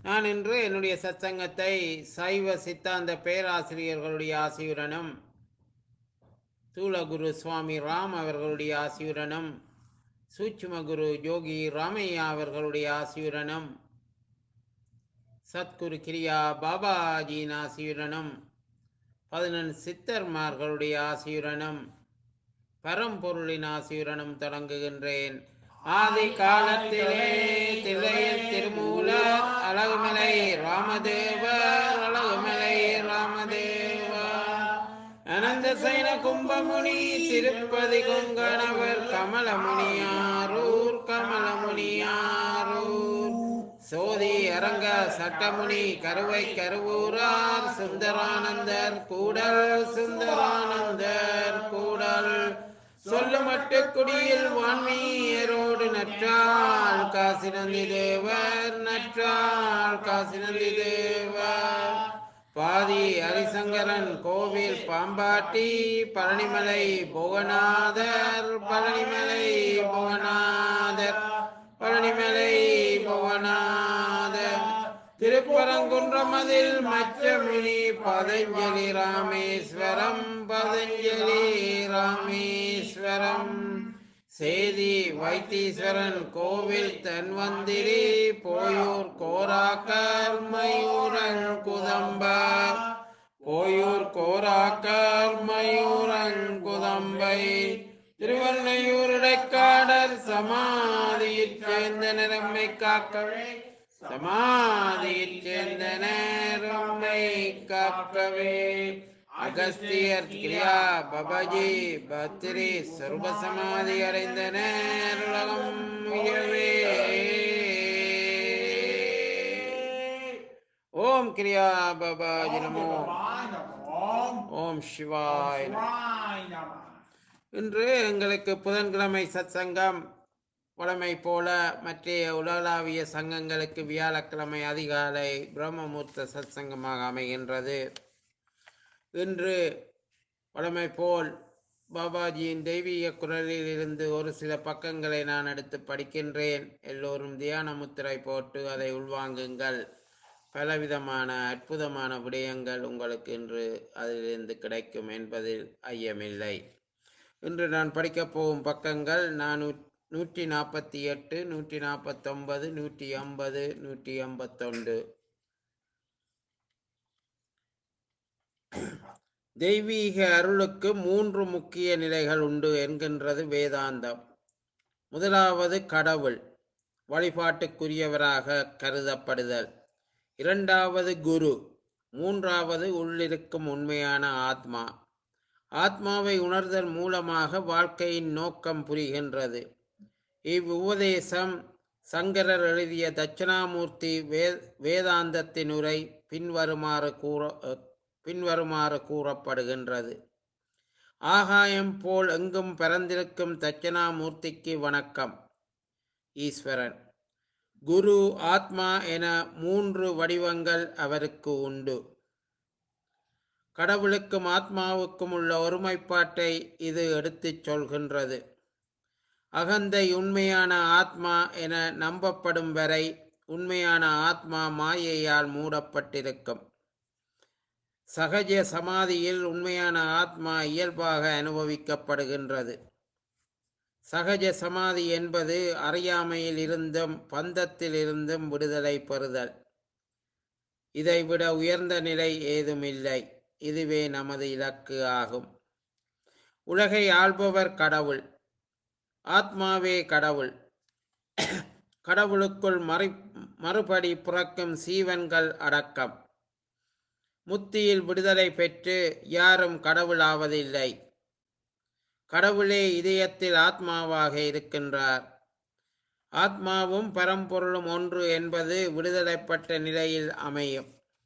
நான் இன்று என்னுடைய சத்சங்கத்தை சைவ சித்தாந்த பேராசிரியர்களுடைய ஆசியுடனும் தூளகுரு சுவாமி ராம் அவர்களுடைய ஆசியுடனும் சூட்சும குரு யோகி ராமையா அவர்களுடைய ஆசியுடனும் சத்குரு கிரியா பாபாஜியின் ஆசியுடனும் பதினெண் சித்தர்மார்களுடைய ஆசியுடனும் பரம்பொருளின் ஆசியுடனும் தொடங்குகின்றேன் ஆதி காலத்திலே தில்லையில் திருமூல அழகுமலை ராமதேவர் அழகுமலை ராமதேவர் அனந்த சைன கும்பமுனி திருப்பதி கொங்கணவர் கமலமுனியாரூர் கமலமுனியாரூர் சோதி அரங்க சட்டமுனி கருவை கருவூரார் சுந்தரானந்தர் கூடல் சுந்தரானந்தர் கூடல் சொல்லுமட்டு குடியில் வான்மீரோடு நற்றால் காசி நந்தி தேவர் நற்றால் காசி நந்தி தேவர் பாதி ஹரிசங்கரன் கோவில் பாம்பாட்டி பழனிமலை புவனாதர் பழனிமலை புவனாதர் பழனிமலை புவனாதர் திருப்பரங்குன்றமதில் மச்சமுனி பதஞ்சலி ராமேஸ்வரம் பதஞ்சலி ராமேஸ்வரம் சேதி வைத்தீஸ்வரன் கோவில் தன்வந்திரி போயூர் கோராக்கர் மயூரன் குதம்பர் போயூர் கோராக்கர் மயூரன் குதம்பை திருவள்ளையூர் இடைக்காடர் சமாதியில் சேர்ந்த நிறமை காக்கவே சமாதியில் சேர்ந்த நேரம்மை காக்கவே அகஸ்தியர் கிரியா பபாஜி பத்திரி சர்வ சமாதி அடைந்த நேருலகம் உயவே ஓம் கிரியா பபாஜி நமோ ஓம் சிவாய் நமோ. இன்று எங்களுக்கு புதன்கிழமை சத்சங்கம் வழமை போல மற்றைய உலகளாவிய சங்கங்களுக்கு வியாழக்கிழமை அதிகாலை பிரம்மமூர்த்த சத்சங்கமாக அமைகின்றது இன்று வழமை போல் பாபாஜியின் தெய்வீக குரலில் இருந்து ஒரு சில பக்கங்களை நான் எடுத்து படிக்கின்றேன் எல்லோரும் தியான முத்திரை போட்டு அதை உள்வாங்குங்கள் பலவிதமான அற்புதமான விடயங்கள் உங்களுக்கு இன்று அதிலிருந்து கிடைக்கும் என்பதில் ஐயமில்லை இன்று நான் படிக்கப் போகும் பக்கங்கள் நானூ நூற்றி நாற்பத்தி எட்டு நூற்றி நாற்பத்தொன்பது நூற்றி ஐம்பது நூற்றி ஐம்பத்தொன்று தெய்வீக அருளுக்கு மூன்று முக்கிய நிலைகள் உண்டு என்கின்றது வேதாந்தம் முதலாவது கடவுள் வழிபாட்டுக்குரியவராக கருதப்படுதல் இரண்டாவது குரு மூன்றாவது உள்ளிருக்கும் உண்மையான ஆத்மா ஆத்மாவை உணர்தல் மூலமாக வாழ்க்கையின் நோக்கம் புரிகின்றது இவ்வுபதேசம் சங்கரர் எழுதிய தட்சிணாமூர்த்தி வே வேதாந்தத்தின் உரை பின்வருமாறு கூற பின்வருமாறு கூறப்படுகின்றது ஆகாயம் போல் எங்கும் பரந்திருக்கும் தட்சிணாமூர்த்திக்கு வணக்கம் ஈஸ்வரன் குரு ஆத்மா என மூன்று வடிவங்கள் அவருக்கு உண்டு கடவுளுக்கும் ஆத்மாவுக்கும் உள்ள ஒருமைப்பாட்டை இது எடுத்துச் சொல்கின்றது அகந்தை உண்மையான ஆத்மா என நம்பப்படும் வரை உண்மையான ஆத்மா மாயையால் மூடப்பட்டிருக்கும் சகஜ சமாதியில் உண்மையான ஆத்மா இயல்பாக அனுபவிக்கப்படுகின்றது சகஜ சமாதி என்பது அறியாமையில் இருந்தும் பந்தத்தில் இருந்தும் விடுதலை பெறுதல் இதைவிட உயர்ந்த நிலை ஏதுமில்லை இதுவே நமது இலக்கு ஆகும் உலகை ஆள்பவர் கடவுள் ஆத்மாவே கடவுள் கடவுளுக்குள் மறு மறுபடி பிறக்கும் சீவன்கள் அடக்கம் முத்தியில் விடுதலை பெற்று யாரும் கடவுளாவதில்லை கடவுளே இதயத்தில் ஆத்மாவாக இருக்கின்றார் ஆத்மாவும் பரம்பொருளும் ஒன்று என்பது விடுதலைப்பட்ட நிலையில் அமையும்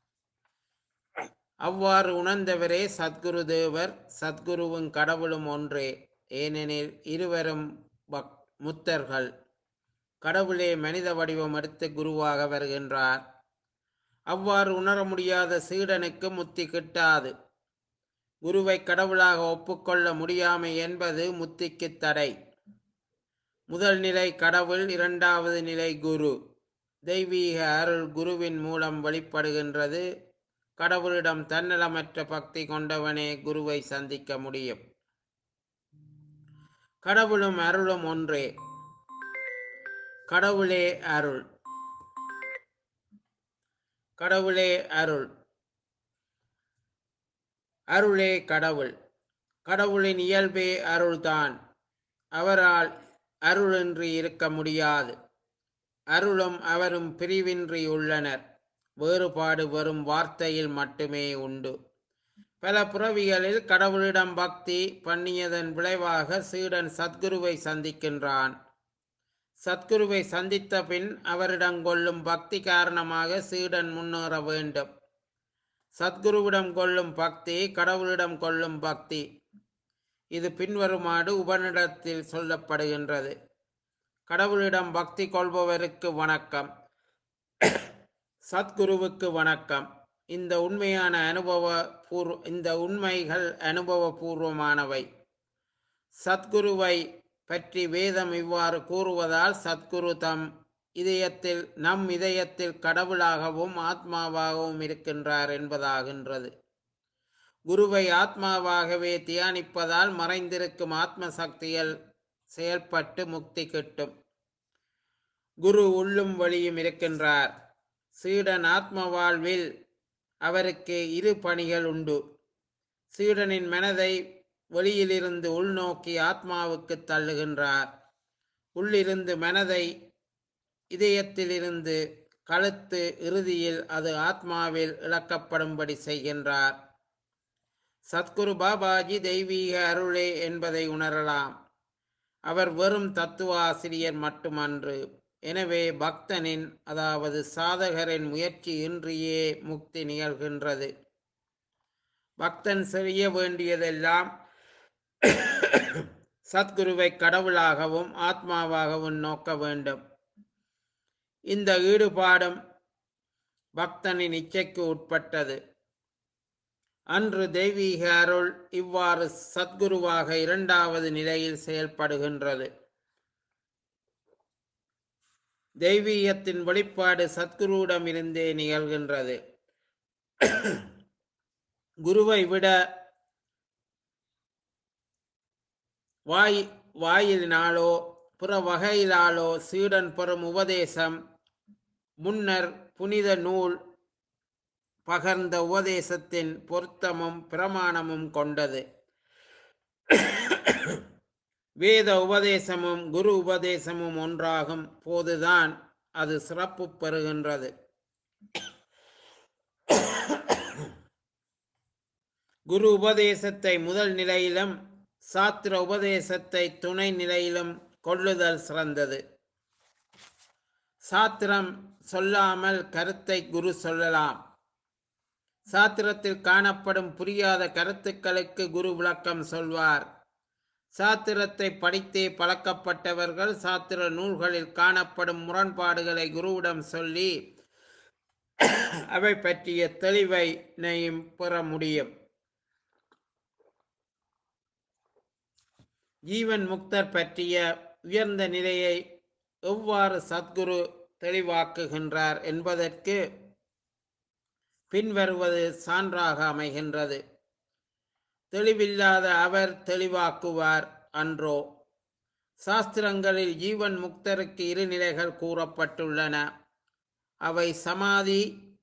அவ்வாறு உணர்ந்தவரே சத்குரு தேவர் சத்குருவும் கடவுளும் ஒன்றே ஏனெனில் இருவரும் பக் முத்தர்கள் கடவுளே மனித வடிவம் எடுத்து குருவாக வருகின்றார் அவ்வாறு உணர முடியாத சீடனுக்கு முத்தி கிட்டாது குருவை கடவுளாக ஒப்புக்கொள்ள முடியாமை என்பது முத்திக்கு தடை முதல் நிலை கடவுள் இரண்டாவது நிலை குரு தெய்வீக அருள் குருவின் மூலம் வெளிப்படுகின்றது கடவுளிடம் தன்னலமற்ற பக்தி கொண்டவனே குருவை சந்திக்க முடியும் கடவுளும் அருளும் ஒன்றே கடவுளே அருள் கடவுளே அருள் அருளே கடவுள் கடவுளின் இயல்பே அருள்தான் அவரால் அருளின்றி இருக்க முடியாது அருளும் அவரும் பிரிவின்றி உள்ளனர் வேறுபாடு வெறும் வார்த்தையில் மட்டுமே உண்டு பல புறவிகளில் கடவுளிடம் பக்தி பண்ணியதன் விளைவாக சீடன் சத்குருவை சந்திக்கின்றான் சத்குருவை சந்தித்த பின் அவரிடம் கொள்ளும் பக்தி காரணமாக சீடன் முன்னேற வேண்டும் சத்குருவிடம் கொள்ளும் பக்தி கடவுளிடம் கொள்ளும் பக்தி இது பின்வருமாறு உபனிடத்தில் சொல்லப்படுகின்றது கடவுளிடம் பக்தி கொள்பவருக்கு வணக்கம் சத்குருவுக்கு வணக்கம் இந்த உண்மையான அனுபவ பூர்வ இந்த உண்மைகள் அனுபவபூர்வமானவை சத்குருவை பற்றி வேதம் இவ்வாறு கூறுவதால் சத்குரு தம் இதயத்தில் நம் இதயத்தில் கடவுளாகவும் ஆத்மாவாகவும் இருக்கின்றார் என்பதாகின்றது குருவை ஆத்மாவாகவே தியானிப்பதால் மறைந்திருக்கும் ஆத்ம சக்திகள் செயல்பட்டு முக்தி கிட்டும் குரு உள்ளும் வழியும் இருக்கின்றார் சீடன் ஆத்ம வாழ்வில் அவருக்கு இரு பணிகள் உண்டு சீடனின் மனதை வெளியிலிருந்து உள்நோக்கி ஆத்மாவுக்கு தள்ளுகின்றார் உள்ளிருந்து மனதை இதயத்திலிருந்து கழுத்து இறுதியில் அது ஆத்மாவில் இழக்கப்படும்படி செய்கின்றார் சத்குரு பாபாஜி தெய்வீக அருளே என்பதை உணரலாம் அவர் வெறும் தத்துவ ஆசிரியர் மட்டுமன்று எனவே பக்தனின் அதாவது சாதகரின் முயற்சி இன்றியே முக்தி நிகழ்கின்றது பக்தன் செய்ய வேண்டியதெல்லாம் சத்குருவை கடவுளாகவும் ஆத்மாவாகவும் நோக்க வேண்டும் இந்த ஈடுபாடும் பக்தனின் இச்சைக்கு உட்பட்டது அன்று தெய்வீக அருள் இவ்வாறு சத்குருவாக இரண்டாவது நிலையில் செயல்படுகின்றது தெய்வீகத்தின் வெளிப்பாடு சத்குருவிடமிருந்தே நிகழ்கின்றது குருவை விட வாய் வாயிலினாலோ புற வகையிலாலோ சீடன் பெறும் உபதேசம் முன்னர் புனித நூல் பகர்ந்த உபதேசத்தின் பொருத்தமும் பிரமாணமும் கொண்டது வேத உபதேசமும் குரு உபதேசமும் ஒன்றாகும் போதுதான் அது சிறப்பு பெறுகின்றது குரு உபதேசத்தை முதல் நிலையிலும் சாத்திர உபதேசத்தை துணை நிலையிலும் கொள்ளுதல் சிறந்தது சாத்திரம் சொல்லாமல் கருத்தை குரு சொல்லலாம் சாத்திரத்தில் காணப்படும் புரியாத கருத்துக்களுக்கு குரு விளக்கம் சொல்வார் சாத்திரத்தை படித்தே பழக்கப்பட்டவர்கள் சாத்திர நூல்களில் காணப்படும் முரண்பாடுகளை குருவிடம் சொல்லி அவை பற்றிய தெளிவை பெற முடியும் ஜீவன் முக்தர் பற்றிய உயர்ந்த நிலையை எவ்வாறு சத்குரு தெளிவாக்குகின்றார் என்பதற்கு பின்வருவது சான்றாக அமைகின்றது தெளிவில்லாத அவர் தெளிவாக்குவார் அன்றோ சாஸ்திரங்களில் ஜீவன் முக்தருக்கு இரு நிலைகள் கூறப்பட்டுள்ளன அவை சமாதி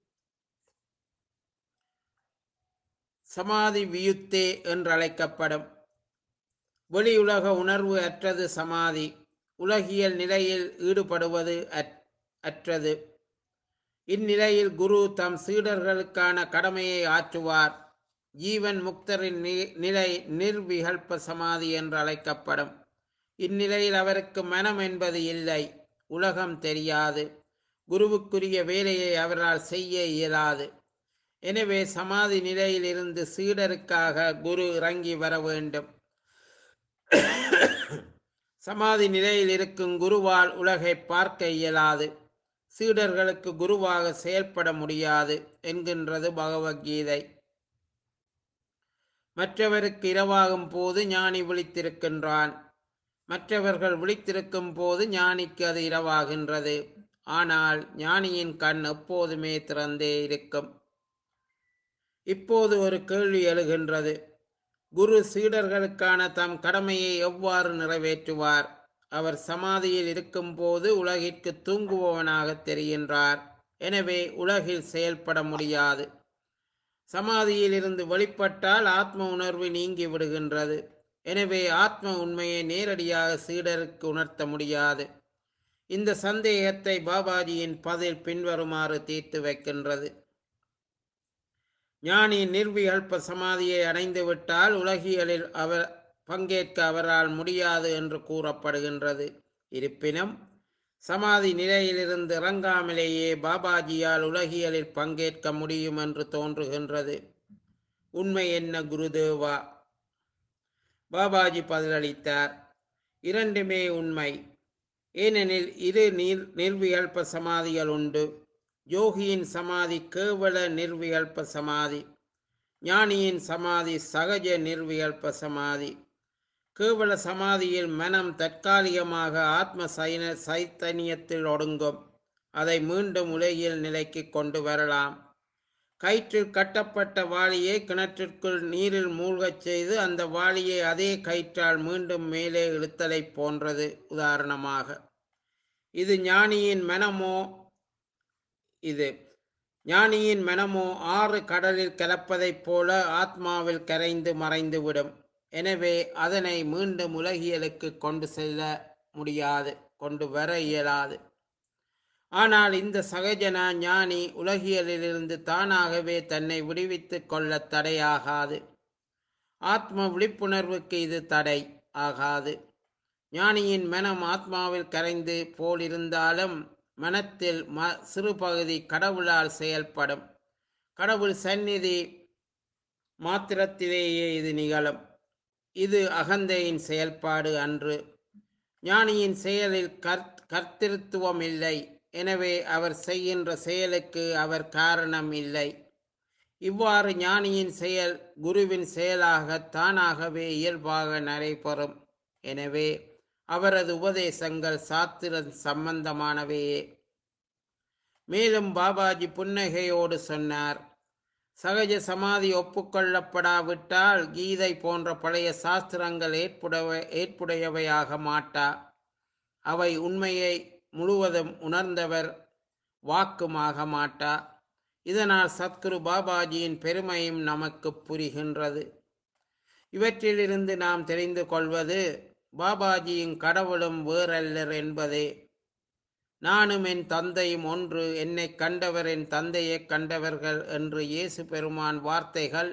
சமாதி வியுத்தே என்றழைக்கப்படும் வெளியுலக உணர்வு அற்றது சமாதி உலகியல் நிலையில் ஈடுபடுவது அற்றது இந்நிலையில் குரு தம் சீடர்களுக்கான கடமையை ஆற்றுவார் ஜீவன் முக்தரின் நிலை நிர்விகல்ப சமாதி என்று அழைக்கப்படும் இந்நிலையில் அவருக்கு மனம் என்பது இல்லை உலகம் தெரியாது குருவுக்குரிய வேலையை அவரால் செய்ய இயலாது எனவே சமாதி நிலையில் இருந்து சீடருக்காக குரு இறங்கி வர வேண்டும் சமாதி நிலையில் இருக்கும் குருவால் உலகை பார்க்க இயலாது சீடர்களுக்கு குருவாக செயல்பட முடியாது என்கின்றது பகவத்கீதை மற்றவருக்கு இரவாகும் போது ஞானி விழித்திருக்கின்றான் மற்றவர்கள் விழித்திருக்கும் போது ஞானிக்கு அது இரவாகின்றது ஆனால் ஞானியின் கண் எப்போதுமே திறந்தே இருக்கும் இப்போது ஒரு கேள்வி எழுகின்றது குரு சீடர்களுக்கான தம் கடமையை எவ்வாறு நிறைவேற்றுவார் அவர் சமாதியில் இருக்கும்போது உலகிற்கு தூங்குபவனாக தெரிகின்றார் எனவே உலகில் செயல்பட முடியாது சமாதியில் இருந்து வெளிப்பட்டால் ஆத்ம உணர்வு நீங்கி விடுகின்றது எனவே ஆத்ம உண்மையை நேரடியாக சீடருக்கு உணர்த்த முடியாது இந்த சந்தேகத்தை பாபாஜியின் பதில் பின்வருமாறு தீர்த்து வைக்கின்றது ஞானி நிர்விகல்ப சமாதியை அடைந்துவிட்டால் உலகியலில் அவர் பங்கேற்க அவரால் முடியாது என்று கூறப்படுகின்றது இருப்பினும் சமாதி நிலையிலிருந்து இறங்காமலேயே பாபாஜியால் உலகியலில் பங்கேற்க முடியும் என்று தோன்றுகின்றது உண்மை என்ன குருதேவா பாபாஜி பதிலளித்தார் இரண்டுமே உண்மை ஏனெனில் இரு நீர் நிர்விகல்ப சமாதிகள் உண்டு யோகியின் சமாதி கேவல நிர்விகல்ப சமாதி ஞானியின் சமாதி சகஜ நிர்விகல்ப சமாதி கேவல சமாதியில் மனம் தற்காலிகமாக ஆத்ம சைன சைத்தன்யத்தில் ஒடுங்கும் அதை மீண்டும் உலகியல் நிலைக்கு கொண்டு வரலாம் கயிற்றில் கட்டப்பட்ட வாளியை கிணற்றிற்குள் நீரில் மூழ்கச் செய்து அந்த வாளியை அதே கயிற்றால் மீண்டும் மேலே இழுத்தலை போன்றது உதாரணமாக இது ஞானியின் மனமோ இது ஞானியின் மனமோ ஆறு கடலில் கலப்பதைப் போல ஆத்மாவில் கரைந்து மறைந்துவிடும் எனவே அதனை மீண்டும் உலகியலுக்கு கொண்டு செல்ல முடியாது கொண்டு வர இயலாது ஆனால் இந்த சகஜன ஞானி உலகியலிலிருந்து தானாகவே தன்னை விடுவித்துக் கொள்ள தடையாகாது ஆத்ம விழிப்புணர்வுக்கு இது தடை ஆகாது ஞானியின் மனம் ஆத்மாவில் கரைந்து போலிருந்தாலும் மனத்தில் ம சிறு பகுதி கடவுளால் செயல்படும் கடவுள் சந்நிதி மாத்திரத்திலேயே இது நிகழும் இது அகந்தையின் செயல்பாடு அன்று ஞானியின் செயலில் கர்த் கர்த்திருத்துவம் இல்லை எனவே அவர் செய்கின்ற செயலுக்கு அவர் காரணம் இல்லை இவ்வாறு ஞானியின் செயல் குருவின் செயலாக தானாகவே இயல்பாக நடைபெறும் எனவே அவரது உபதேசங்கள் சாத்திர சம்பந்தமானவையே மேலும் பாபாஜி புன்னகையோடு சொன்னார் சகஜ சமாதி ஒப்புக்கொள்ளப்படாவிட்டால் கீதை போன்ற பழைய சாஸ்திரங்கள் ஏற்புடைய ஏற்புடையவையாக மாட்டா அவை உண்மையை முழுவதும் உணர்ந்தவர் வாக்குமாக மாட்டா இதனால் சத்குரு பாபாஜியின் பெருமையும் நமக்கு புரிகின்றது இவற்றிலிருந்து நாம் தெரிந்து கொள்வது பாபாஜியும் கடவுளும் வேறல்லர் என்பதே நானும் என் தந்தையும் ஒன்று என்னை கண்டவர் என் தந்தையை கண்டவர்கள் என்று இயேசு பெருமான் வார்த்தைகள்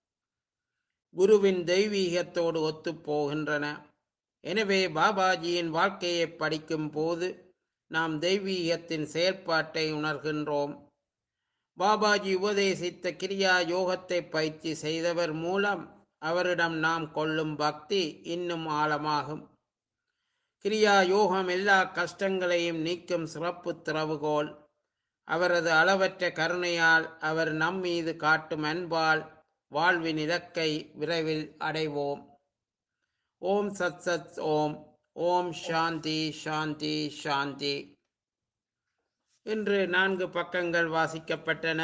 குருவின் தெய்வீகத்தோடு ஒத்துப்போகின்றன எனவே பாபாஜியின் வாழ்க்கையை படிக்கும் போது நாம் தெய்வீகத்தின் செயல்பாட்டை உணர்கின்றோம் பாபாஜி உபதேசித்த கிரியா யோகத்தை பயிற்சி செய்தவர் மூலம் அவரிடம் நாம் கொள்ளும் பக்தி இன்னும் ஆழமாகும் கிரியா யோகம் எல்லா கஷ்டங்களையும் நீக்கும் சிறப்பு திறவுகோல் அவரது அளவற்ற கருணையால் அவர் நம் மீது காட்டும் அன்பால் வாழ்வின் இலக்கை விரைவில் அடைவோம் ஓம் சத் சத் ஓம் ஓம் சாந்தி சாந்தி சாந்தி இன்று நான்கு பக்கங்கள் வாசிக்கப்பட்டன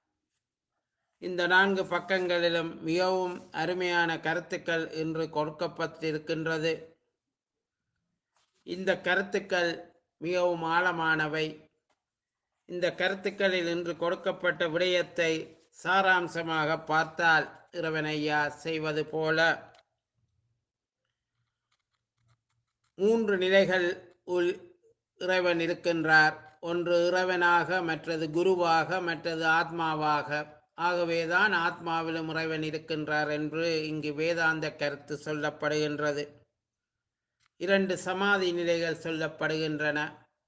இந்த நான்கு பக்கங்களிலும் மிகவும் அருமையான கருத்துக்கள் இன்று கொடுக்கப்பட்டிருக்கின்றது இந்த கருத்துக்கள் மிகவும் ஆழமானவை இந்த கருத்துக்களில் இன்று கொடுக்கப்பட்ட விடயத்தை சாராம்சமாக பார்த்தால் இறைவனையா செய்வது போல மூன்று நிலைகள் உள் இறைவன் இருக்கின்றார் ஒன்று இறைவனாக மற்றது குருவாக மற்றது ஆத்மாவாக ஆகவேதான் ஆத்மாவிலும் இறைவன் இருக்கின்றார் என்று இங்கு வேதாந்த கருத்து சொல்லப்படுகின்றது இரண்டு சமாதி நிலைகள் சொல்லப்படுகின்றன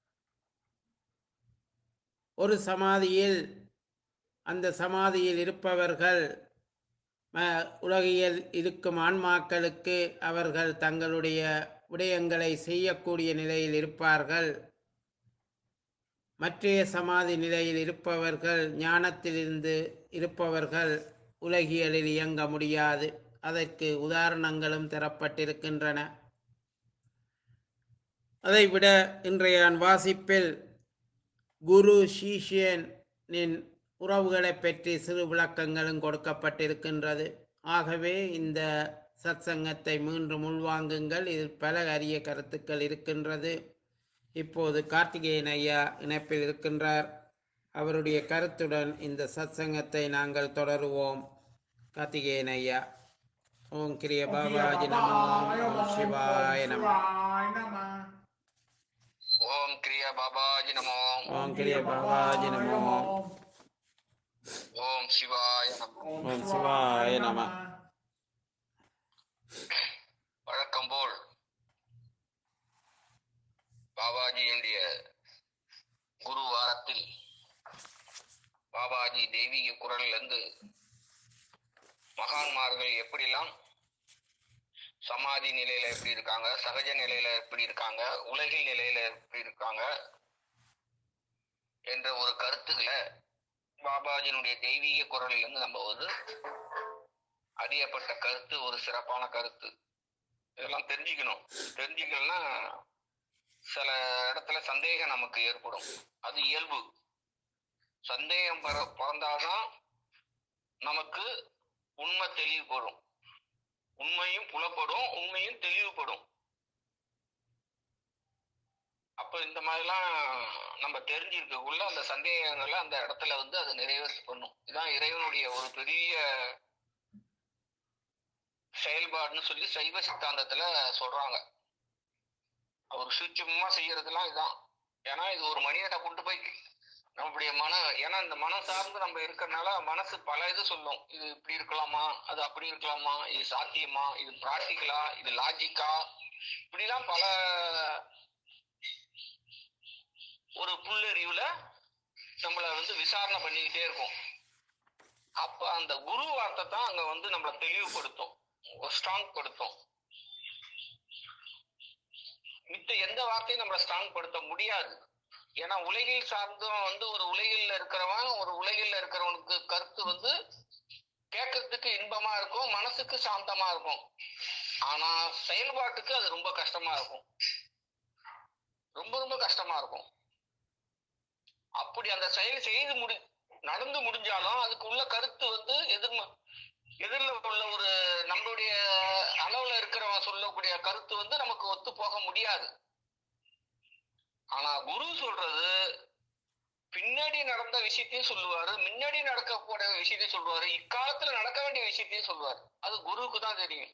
ஒரு சமாதியில் அந்த சமாதியில் இருப்பவர்கள் ம- உலகில் இருக்கும் ஆன்மாக்களுக்கு அவர்கள் தங்களுடைய விடயங்களை செய்யக்கூடிய நிலையில் இருப்பார்கள் மற்றைய சமாதி நிலையில் இருப்பவர்கள் ஞானத்திலிருந்து இருப்பவர்கள் உலகியலில் இயங்க முடியாது அதற்கு உதாரணங்களும் தரப்பட்டிருக்கின்றன அதைவிட இன்றைய வாசிப்பில் குரு சிஷ்யனின் உறவுகளை பற்றி சிறு விளக்கங்களும் கொடுக்கப்பட்டிருக்கின்றது ஆகவே இந்த சத்சங்கத்தை மீண்டும் உள்வாங்குங்கள் இதில் பல அரிய கருத்துக்கள் இருக்கின்றது இப்போது கார்த்திகேயன் ஐயா இணைப்பில் இருக்கின்றார் அவருடைய கருத்துடன் இந்த சத்சங்கத்தை நாங்கள் தொடருவோம் கார்த்திகேயன் ஐயா ஓம் கிரிய பாபாஜி நமோ ஓம் சிவாய நம ஓம் கிரியா பாபாஜி நமோ ஓம் கிரிய பாபாஜி நமோ ஓம் சிவாய நமோ ஓம் சிவாய நம வழக்கம் போல் பாபாஜியுடைய குரு வாரத்தில் பாபாஜி தெய்வீக குரல்ல இருந்து மகான்மார்கள் எப்படிலாம் சமாதி நிலையில எப்படி இருக்காங்க சகஜ நிலையில எப்படி இருக்காங்க உலகில் நிலையில எப்படி இருக்காங்க என்ற ஒரு கருத்துக்களை பாபாஜியினுடைய தெய்வீக குரலில் இருந்து நம்ம வந்து அறியப்பட்ட கருத்து ஒரு சிறப்பான கருத்து இதெல்லாம் தெரிஞ்சுக்கணும் தெரிஞ்சுக்கணும்னா சில இடத்துல சந்தேகம் நமக்கு ஏற்படும் அது இயல்பு சந்தேகம் பிற பிறந்தாதான் நமக்கு உண்மை தெளிவுபடும் உண்மையும் புலப்படும் உண்மையும் தெளிவுபடும் அப்ப இந்த மாதிரிலாம் நம்ம தெரிஞ்சிருக்கக்குள்ள அந்த சந்தேகங்களை அந்த இடத்துல வந்து அது நிறைவேற்றி பண்ணும் இதான் இறைவனுடைய ஒரு பெரிய செயல்பாடுன்னு சொல்லி சைவ சித்தாந்தத்துல சொல்றாங்க அவர் சூட்சமா செய்யறதுலாம் இதுதான் ஏன்னா இது ஒரு மனிதனை கொண்டு போய் நம்முடைய மன ஏன்னா இந்த மனம் சார்ந்து நம்ம இருக்கிறதுனால மனசு பல இது சொல்லும் இது இப்படி இருக்கலாமா அது அப்படி இருக்கலாமா இது சாத்தியமா இது பிராக்டிக்கலா இது லாஜிக்கா இப்படிலாம் பல ஒரு புல்லறிவுல நம்மள வந்து விசாரணை பண்ணிக்கிட்டே இருக்கும் அப்ப அந்த குரு வார்த்தை தான் அங்க வந்து நம்மளை தெளிவுபடுத்தும் ஸ்ட்ராங் படுத்தும் மித்த எந்த வார்த்தையும் நம்மளை ஸ்ட்ராங் படுத்த முடியாது ஏன்னா உலகில் சார்ந்தும் வந்து ஒரு உலகில் இருக்கிறவன் ஒரு உலகில் இருக்கிறவனுக்கு கருத்து வந்து கேட்கறதுக்கு இன்பமா இருக்கும் மனசுக்கு சாந்தமா இருக்கும் ஆனா செயல்பாட்டுக்கு அது ரொம்ப கஷ்டமா இருக்கும் ரொம்ப ரொம்ப கஷ்டமா இருக்கும் அப்படி அந்த செயல் செய்து முடி நடந்து முடிஞ்சாலும் அதுக்கு உள்ள கருத்து வந்து எதிர்ம எதிரில் உள்ள ஒரு நம்மளுடைய அளவுல இருக்கிறவன் சொல்லக்கூடிய கருத்து வந்து நமக்கு ஒத்து போக முடியாது ஆனா குரு சொல்றது பின்னாடி நடந்த விஷயத்தையும் சொல்லுவாரு முன்னாடி நடக்க போற விஷயத்தையும் சொல்லுவாரு இக்காலத்துல நடக்க வேண்டிய விஷயத்தையும் சொல்லுவாரு அது குருவுக்கு தான் தெரியும்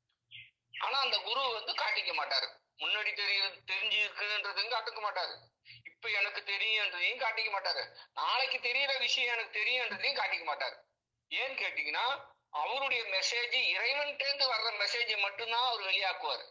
ஆனா அந்த குரு வந்து காட்டிக்க மாட்டாரு முன்னாடி தெரிய தெரிஞ்சு இருக்குன்றதையும் காட்டுக்க மாட்டாரு இப்ப எனக்கு தெரியுன்றதையும் காட்டிக்க மாட்டாரு நாளைக்கு தெரியற விஷயம் எனக்கு தெரியுன்றதையும் காட்டிக்க மாட்டாரு ஏன்னு கேட்டீங்கன்னா அவருடைய மெசேஜ் இறைவன்கிட்டேருந்து வர்ற மெசேஜை மட்டும்தான் அவர் வெளியாக்குவார்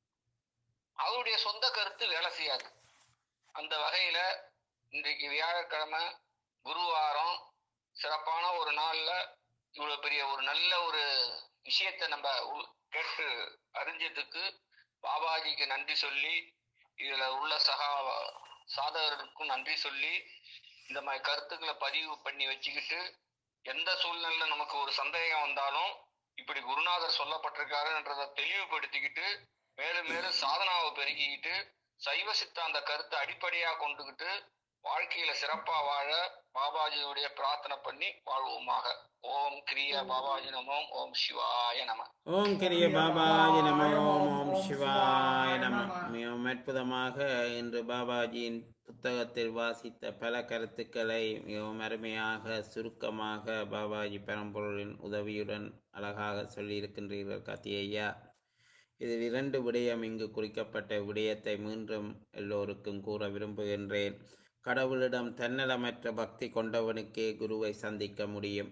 அவருடைய சொந்த கருத்து வேலை செய்யாது அந்த வகையில இன்றைக்கு வியாழக்கிழமை குருவாரம் சிறப்பான ஒரு நாள்ல இவ்வளவு பெரிய ஒரு நல்ல ஒரு விஷயத்தை நம்ம உ- கேட்டு அறிஞ்சதுக்கு பாபாஜிக்கு நன்றி சொல்லி இதுல உள்ள சகா சாதகர்களுக்கும் நன்றி சொல்லி இந்த மாதிரி கருத்துக்களை பதிவு பண்ணி வச்சுக்கிட்டு எந்த சூழ்நிலையில நமக்கு ஒரு சந்தேகம் வந்தாலும் இப்படி குருநாதர் சொல்லப்பட்டிருக்காருன்றதை தெளிவுபடுத்திக்கிட்டு மேலும் மேலும் சாதனாவை பெருக்கிக்கிட்டு சைவ சித்தாந்த கருத்தை அடிப்படையா கொண்டுகிட்டு வாழ்க்கையில சிறப்பா வாழ பாபாஜியுடைய பிரார்த்தனை பண்ணி வாழ்வோமாக ஓம் கிரியா பாபாஜி நமோம் ஓம் சிவாய நம ஓம் கிரிய பாபாஜி நம ஓம் ஓம் சிவாய நம மிகவும் அற்புதமாக இன்று பாபாஜியின் புத்தகத்தில் வாசித்த பல கருத்துக்களை மிகவும் அருமையாக சுருக்கமாக பாபாஜி பரம்பொருளின் உதவியுடன் அழகாக சொல்லியிருக்கின்றீர்கள் காத்தி ஐயா இதில் இரண்டு விடயம் இங்கு குறிக்கப்பட்ட விடயத்தை மீண்டும் எல்லோருக்கும் கூற விரும்புகின்றேன் கடவுளிடம் தன்னலமற்ற பக்தி கொண்டவனுக்கே குருவை சந்திக்க முடியும்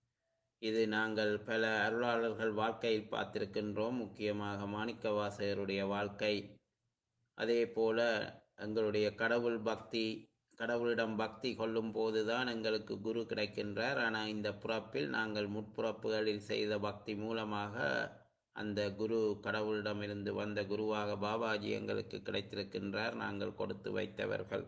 இது நாங்கள் பல அருளாளர்கள் வாழ்க்கையில் பார்த்திருக்கின்றோம் முக்கியமாக மாணிக்கவாசகருடைய வாழ்க்கை அதே போல எங்களுடைய கடவுள் பக்தி கடவுளிடம் பக்தி கொள்ளும் போதுதான் எங்களுக்கு குரு கிடைக்கின்றார் ஆனால் இந்த பிறப்பில் நாங்கள் முற்பிறப்புகளில் செய்த பக்தி மூலமாக அந்த குரு கடவுளிடமிருந்து வந்த குருவாக பாபாஜி எங்களுக்கு கிடைத்திருக்கின்றார் நாங்கள் கொடுத்து வைத்தவர்கள்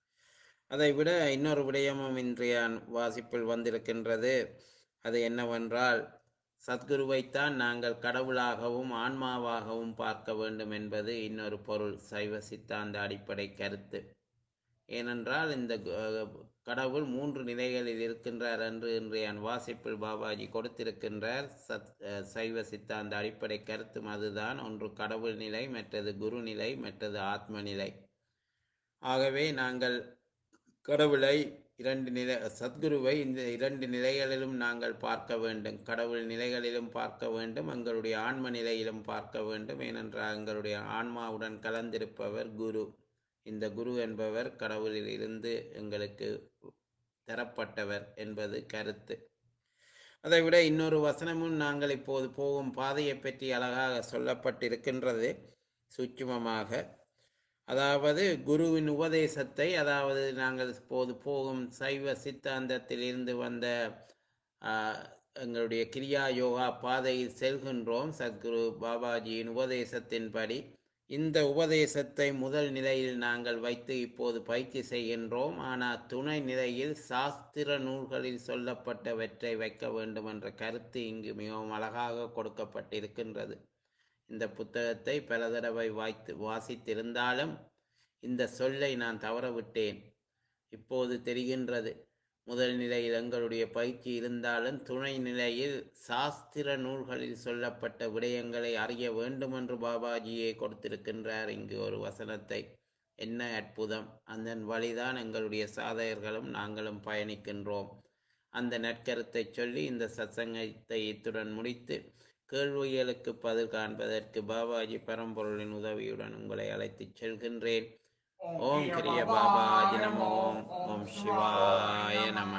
அதைவிட இன்னொரு விடயமும் இன்றைய வாசிப்பில் வந்திருக்கின்றது அது என்னவென்றால் சத்குருவைத்தான் நாங்கள் கடவுளாகவும் ஆன்மாவாகவும் பார்க்க வேண்டும் என்பது இன்னொரு பொருள் சைவ சித்தாந்த அடிப்படை கருத்து ஏனென்றால் இந்த அஹ், கடவுள் மூன்று நிலைகளில் இருக்கின்றார் என்று இன்றைய வாசிப்பில் பாபாஜி கொடுத்திருக்கின்றார் சத் அஹ், சைவ சித்தாந்த அடிப்படை கருத்தும் அதுதான் ஒன்று கடவுள் நிலை மற்றது குரு நிலை மற்றது ஆத்ம நிலை ஆகவே நாங்கள் கடவுளை இரண்டு நிலை சத்குருவை இந்த இரண்டு நிலைகளிலும் நாங்கள் பார்க்க வேண்டும் கடவுள் நிலைகளிலும் பார்க்க வேண்டும் எங்களுடைய ஆன்ம நிலையிலும் பார்க்க வேண்டும் ஏனென்றால் எங்களுடைய ஆன்மாவுடன் கலந்திருப்பவர் குரு இந்த குரு என்பவர் கடவுளில் இருந்து எங்களுக்கு தரப்பட்டவர் என்பது கருத்து அதைவிட இன்னொரு வசனமும் நாங்கள் இப்போது போகும் பாதையை பற்றி அழகாக சொல்லப்பட்டிருக்கின்றது சூட்சுமமாக அதாவது குருவின் உபதேசத்தை அதாவது நாங்கள் இப்போது போகும் சைவ சித்தாந்தத்தில் இருந்து வந்த ஆஹ், எங்களுடைய கிரியா யோகா பாதையில் செல்கின்றோம் சத்குரு பாபாஜியின் உபதேசத்தின்படி இந்த உபதேசத்தை முதல் நிலையில் நாங்கள் வைத்து இப்போது பயிற்சி செய்கின்றோம் ஆனால் துணை நிலையில் சாஸ்திர நூல்களில் சொல்லப்பட்டவற்றை வைக்க வேண்டும் என்ற கருத்து இங்கு மிகவும் அழகாக கொடுக்கப்பட்டிருக்கின்றது இந்த புத்தகத்தை பல தடவை வாய்த்து வாசித்திருந்தாலும் இந்த சொல்லை நான் தவறவிட்டேன் இப்போது தெரிகின்றது முதல் நிலையில் எங்களுடைய பயிற்சி இருந்தாலும் துணை நிலையில் சாஸ்திர நூல்களில் சொல்லப்பட்ட விடயங்களை அறிய வேண்டும் என்று பாபாஜியே கொடுத்திருக்கின்றார் இங்கு ஒரு வசனத்தை என்ன அற்புதம் அந்த வழிதான் எங்களுடைய சாதகர்களும் நாங்களும் பயணிக்கின்றோம் அந்த நற்கருத்தை சொல்லி இந்த சத்சங்கத்தை இத்துடன் முடித்து கேள்விகளுக்கு பதில் காண்பதற்கு பாபாஜி பரம்பொருளின் உதவியுடன் உங்களை அழைத்துச் செல்கின்றேன் ஓம் கிரிய பாபாஜி நம ஓம் ஓம் சிவாய நம